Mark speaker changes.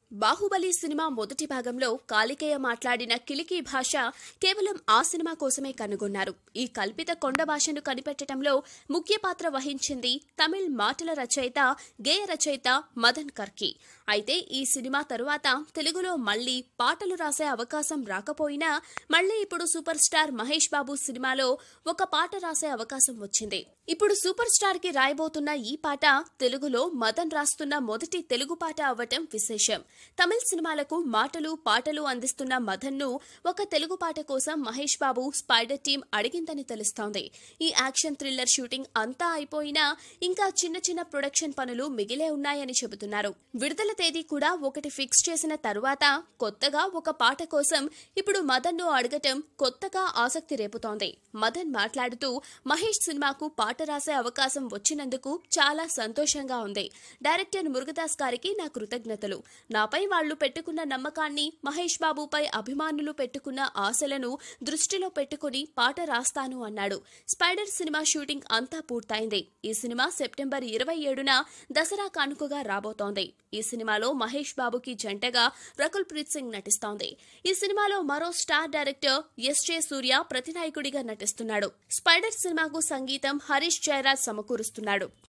Speaker 1: Baahubali cinema మొదటి భాగంలో కాలికేయ మాట్లాడిన కిలికి భాష కేవలం ఆ సినిమా కోసమే కనుగొన్నారు ఈ కల్పిత కొండ భాషను కనిపెట్టడంలో ముఖ్య పాత్ర వహించింది తమిళ్ మాటల రచయిత గేయ రచయిత మదన్ కర్కి అయితే ఈ సినిమా తరువాత తెలుగులో మళ్లీ పాటలు రాసే అవకాశం రాకపోయినా మళ్లీ ఇప్పుడు సూపర్ స్టార్ మహేష్ బాబు సినిమాలో ఒక పాట రాసే అవకాశం వచ్చింది ఇప్పుడు సూపర్ స్టార్ కి రాయబోతున్న ఈ పాట తెలుగులో మదన్ రాస్తున్న మొదటి తెలుగు పాట అవ్వటం విశేషం తమిళ సినిమాలకు మాటలు పాటలు అందిస్తున్న మదన్ ను ఒక తెలుగు పాట కోసం మహేష్ బాబు స్పైడర్ టీం అడిగిందని తెలుస్తోంది ఈ యాక్షన్ థ్రిల్లర్ షూటింగ్ అంతా అయిపోయినా ఇంకా చిన్న చిన్న ప్రొడక్షన్ పనులు మిగిలే ఉన్నాయని చెబుతున్నారు విడుదల తేదీ కూడా ఒకటి ఫిక్స్ చేసిన తరువాత కొత్తగా ఒక పాట కోసం ఇప్పుడు మదన్ ను అడగటం కొత్తగా ఆసక్తి రేపుతోంది మదన్ మాట్లాడుతూ మహేష్ సినిమాకు పాట రాసే అవకాశం వచ్చినందుకు చాలా సంతోషంగా ఉంది డైరెక్టర్ మురుగదాస్ గారికి నా కృతజ్ఞతలు నాపై వాళ్లు పెట్టుకున్న నమ్మకాన్ని మహేష్ బాబుపై అభిమానులు పెట్టుకున్న ఆశలను దృష్టిలో పెట్టుకుని పాట రాస్తాను అన్నాడు స్పైడర్ సినిమా షూటింగ్ అంతా పూర్తయింది ఈ సినిమా సెప్టెంబర్ ఇరవై ఏడున దసరా కానుకగా రాబోతోంది ఈ సినిమాలో మహేష్ బాబుకి జంటగా రకుల్ ప్రీత్ సింగ్ నటిస్తోంది ఈ సినిమాలో మరో స్టార్ డైరెక్టర్ ఎస్ జే సూర్య ప్రతినాయకుడిగా నటిస్తున్నాడు స్పైడర్ సినిమాకు సంగీతం హరీష్ జయరాజ్ సమకూరుస్తున్నాడు